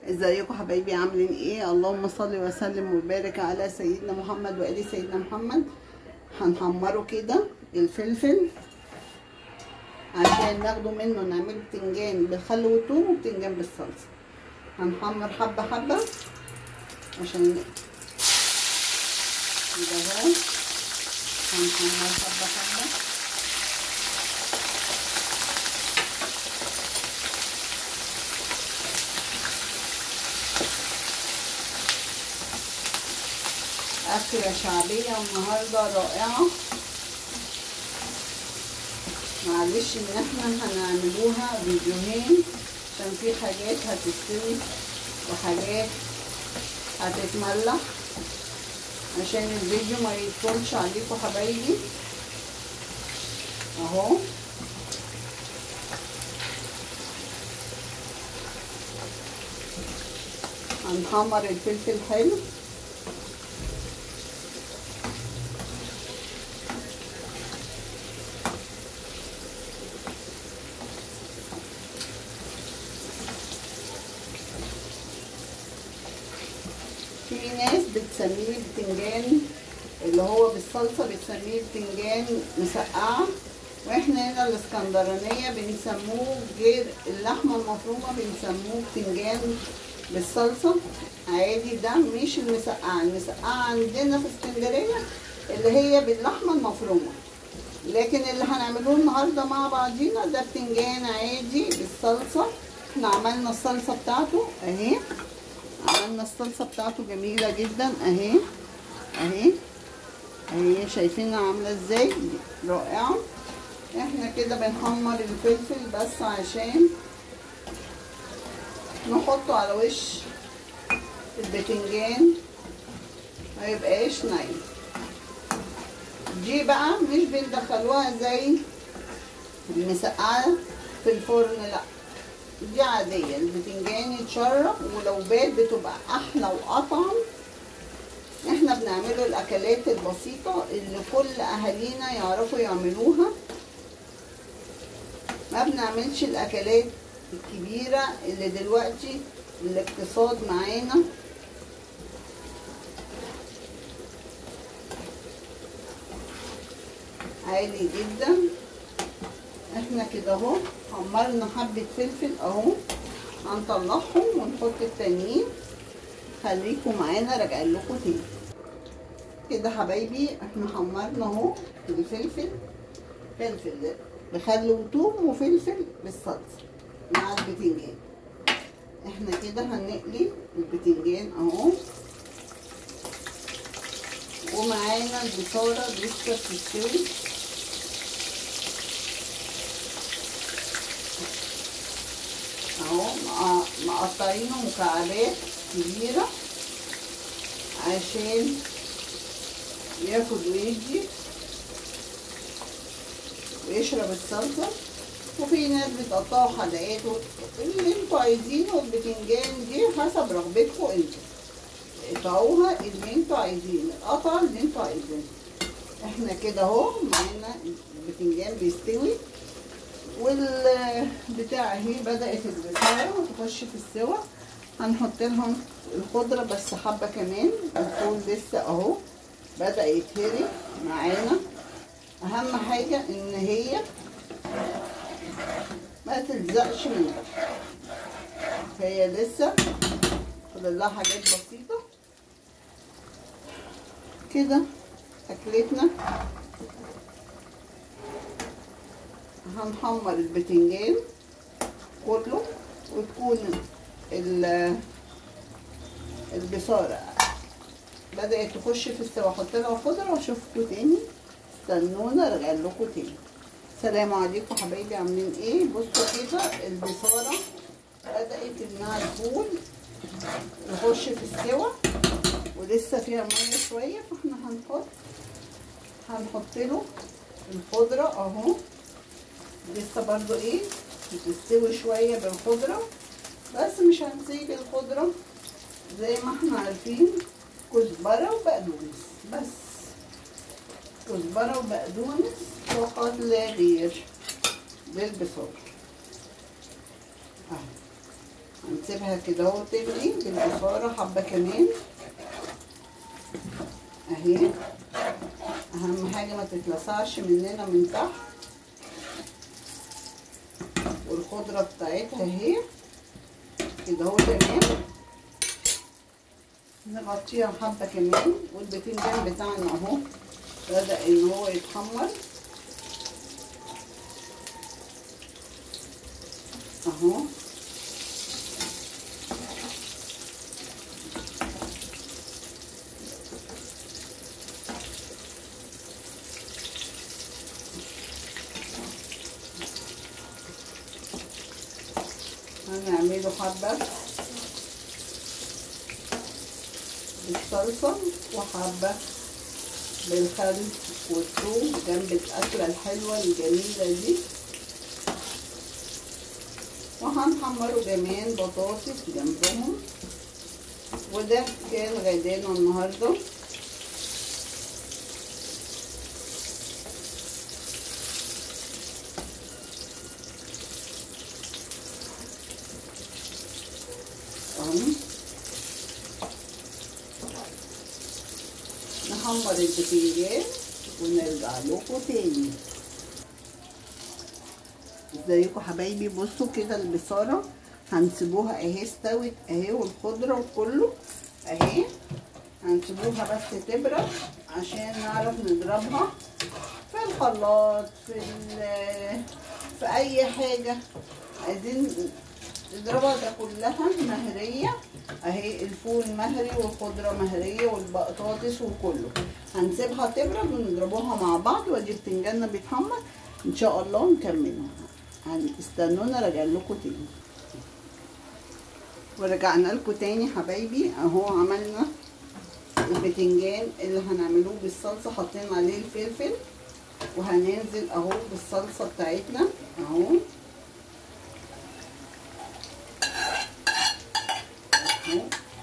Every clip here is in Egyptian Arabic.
ازيكم حبايبي عاملين ايه اللهم صل وسلم وبارك على سيدنا محمد وآل سيدنا محمد هنحمره كده الفلفل عشان ناخده منه نعمله بتنجان بالخل والثوم وبتنجان بالصلصه هنحمر حبه حبه عشان كده اهو هنحمر حبه حبه أكلة شعبية النهاردة رائعة معلش إن احنا هنعملوها فيديوهين عشان في حاجات هتستوي وحاجات هتتملح عشان الفيديو ما يدخلش عليكم حبايبي اهو هنحمر الفلفل حلو في ناس بتسميه بتنجان اللي هو بالصلصه بتسميه بتنجان مسقعه واحنا هنا الاسكندرانيه بنسموه غير اللحمه المفرومه بنسموه بتنجان بالصلصه عادي ده مش المسقعه المسقعه عندنا في اسكندريه اللي هي باللحمه المفرومه لكن اللي هنعملوه النهارده مع بعضينا ده بتنجان عادي بالصلصه احنا عملنا الصلصه بتاعته اهي عملنا الصلصه بتاعته جميله جدا اهي اهي اهي شايفينها عامله ازاي رائعه احنا كده بنحمر الفلفل بس عشان نحطه على وش البتنجان ما يبقاش نايم دي بقى مش بندخلوها زي المسقعه في الفرن لا دي عادية البتنجان يتشرب ولو بات بتبقى أحلى وأطعم احنا بنعمله الأكلات البسيطة اللي كل أهالينا يعرفوا يعملوها ما بنعملش الأكلات الكبيرة اللي دلوقتي الاقتصاد معانا عالي جدا احنا كده اهو حمرنا حبة فلفل اهو هنطلعهم ونحط التانيين خليكم معانا راجع لكم تاني كده حبايبي احنا حمرنا اهو الفلفل فلفل بخل وثوم وفلفل بالصلصه مع البتنجان احنا كده هنقلي البتنجان اهو ومعانا البصاره لسه بتستوي اهو مقطعينه مكعبات كبيرة عشان ياخد ويدي ويشرب الصلصة وفي ناس بتقطعوا حلقات اللي انتوا عايزينه البتنجان دي حسب رغبتكم انتوا اقطعوها اللي انتوا عايزينه القطع اللي انتوا عايزينه احنا كده اهو معانا البتنجان بيستوي والبتاع اهي بدأت البصارة تخش في السوا هنحط لهم الخضرة بس حبة كمان الفول لسه اهو بدأ يتهري معانا اهم حاجة ان هي ما تلزقش من تحت هي لسه فاضل لها حاجات بسيطة كده اكلتنا هنحمر البتنجان كله وتكون البصارة بدأت تخش في السوا احط لها خضرة واشوفكم تاني استنونا ارجع لكم تاني السلام عليكم حبايبي عاملين ايه بصوا كده البصارة بدأت انها الفول يخش في السوا ولسه فيها ميه شوية فاحنا هنحط هنحط له الخضرة اهو لسه برضو ايه بتستوي شوية بالخضرة بس مش هنسيب الخضرة زي ما احنا عارفين كزبرة وبقدونس بس كزبرة وبقدونس فقط لا غير بالبصار اهو هنسيبها كده اهو تغلي بالبصارة حبة كمان اهي اهم حاجة ما تتلسعش مننا من تحت والخضرة بتاعتها اهي كده اهو تمام نغطيها حبة كمان والبتنجان بتاعنا اهو بدأ ان هو يتحمر اهو هنعمله حبة بالصلصة وحبة بالخل والثوم جنب الأكلة الحلوة الجميلة دي وهنحمره كمان بطاطس جنبهم وده كان غدانا النهارده اهو نحمر البتنجان ونرجع لكم تاني ازيكم حبايبي بصوا كده البصاره هنسيبوها اهي استوت اهي والخضره وكله اهي هنسيبوها بس تبرد عشان نعرف نضربها في الخلاط في في اي حاجه عايزين نضربها ده كلها مهريه اهي الفول مهري والخضره مهريه والبطاطس وكله هنسيبها تبرد ونضربوها مع بعض وادي بتنجاننا بيتحمر ان شاء الله نكملها استنونا راجع لكم تاني ورجعنا لكم تاني حبايبي اهو عملنا البتنجان اللي هنعملوه بالصلصه حاطين عليه الفلفل وهننزل اهو بالصلصه بتاعتنا اهو اهو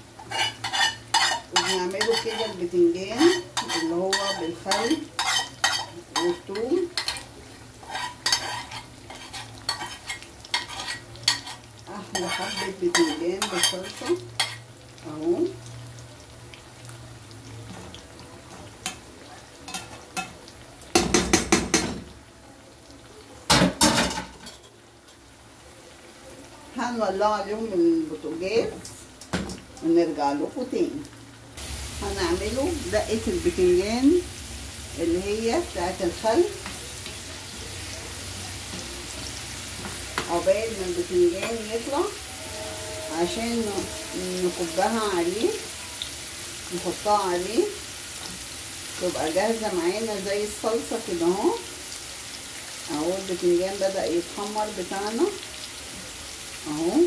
وبنعمله كده البتنجان اللي هو بالخل والثوم احلى حبه بتنجان بالصلصه اهو هنولع عليهم البوتاجاز ونرجع لكم تاني هنعمله دقه البتنجان اللي هي بتاعت الخل عقبال ما البتنجان يطلع عشان نكبها عليه نحطها عليه تبقى جاهزة معانا زي الصلصة كده اهو اهو البتنجان بدأ يتحمر بتاعنا اهو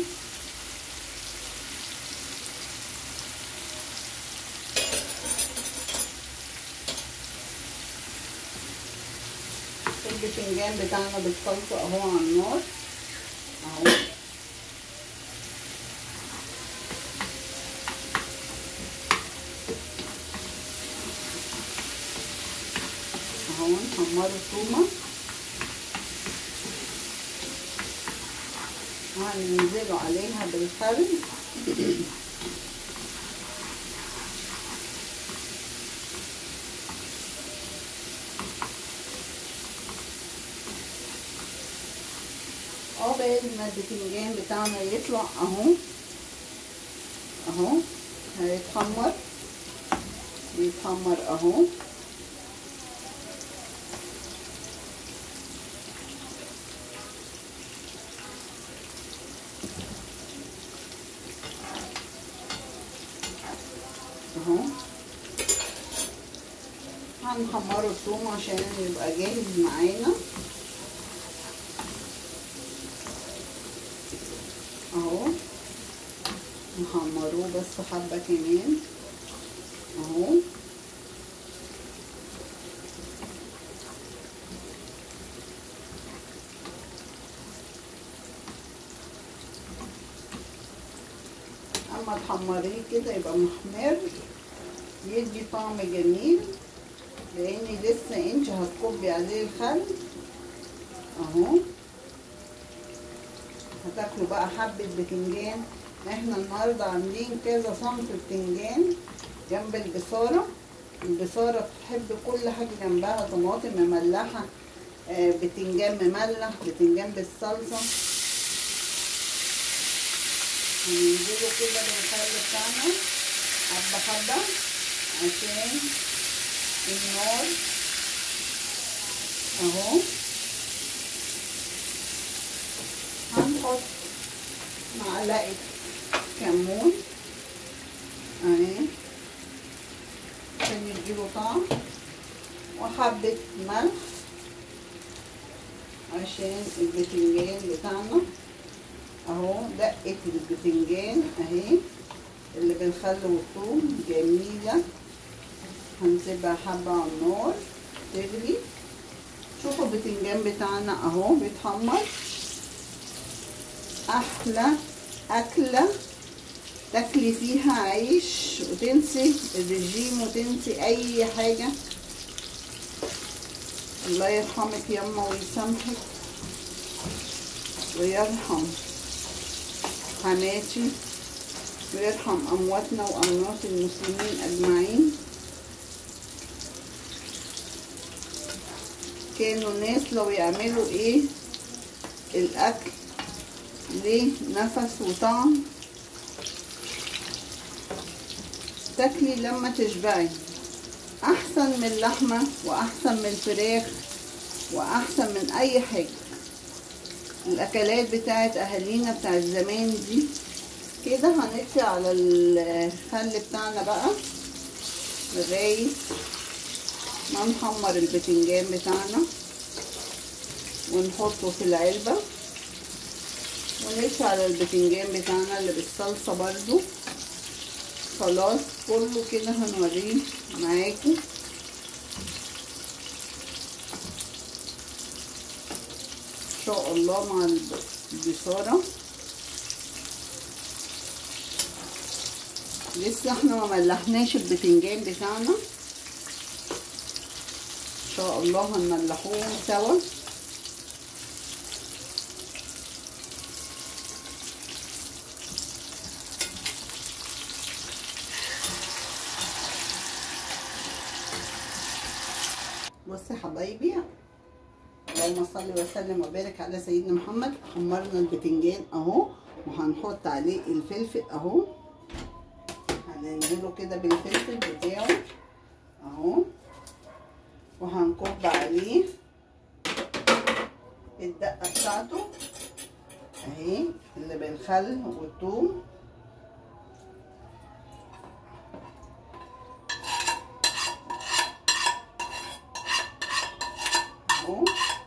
البتنجان بتاعنا بالصلصة اهو على النار اهو اهو نحمره التومة وهننزله عليها بالخل عقبال ما البتنجان بتاعنا يطلع اهو اهو هيتحمر بيتحمر اهو اهو هنحمره الثوم عشان يبقى جاهز معانا اهو نحمروه بس حبه كمان اهو اما تحمريه كده يبقى محمر يدي طعم جميل لان لسه انت هتكبي عليه الخل اهو هتاكلوا بقى حبة بتنجان احنا النهارده عاملين كذا صنف بتنجان جنب البصاره البصاره بتحب كل حاجه جنبها طماطم مملحه آه، بتنجان مملح بتنجان بالصلصه هننزله كده بالخل بتاعنا حبه حبه عشان النار اهو هنحط معلقه كمون اهي عشان يديله طعم وحبه ملح عشان البتنجان بتاعنا اهو دقه البتنجان اهي اللي بالخل والثوم جميله هنسيبها حبه على النار تغلي شوفوا البتنجان بتاعنا اهو بيتحمر احلى اكله تاكلي فيها عيش وتنسي الرجيم وتنسي اي حاجه الله يرحمك يما ويسامحك ويرحم حماتي ويرحم امواتنا واموات المسلمين اجمعين كانوا ناس لو يعملوا ايه الاكل ليه نفس وطعم تاكلي لما تشبعي احسن من اللحمه واحسن من الفراخ واحسن من اي حاجه الاكلات بتاعت اهالينا بتاعت زمان دي كده هنطفي على الخل بتاعنا بقى لغايه ما نحمر البتنجان بتاعنا ونحطه في العلبة ونطفي على البتنجان بتاعنا اللي بالصلصة برضو خلاص كله كده هنوريه معاكم ان شاء الله مع البصارة لسه احنا ما ملحناش البتنجان بتاعنا ان شاء الله هنملحوهم سوا بصي حبايبي اللهم صل وسلم وبارك على سيدنا محمد حمرنا البتنجان اهو وهنحط عليه الفلفل اهو هننزله كده بالفلفل بتاعه اهو وهنكب عليه الدقه بتاعته اهي اللي بالخل والثوم اهو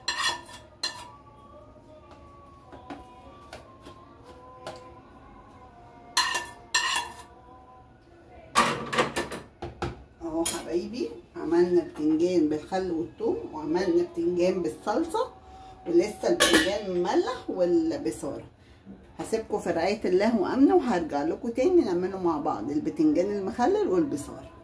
اهو حبايبي عملنا بتنجان بالخل والثوم وعملنا بتنجان بالصلصه ولسه البتنجان مملح والبصاره هسيبكم في رعايه الله وامنه وهرجع لكم تاني نعمله مع بعض البتنجان المخلل والبصاره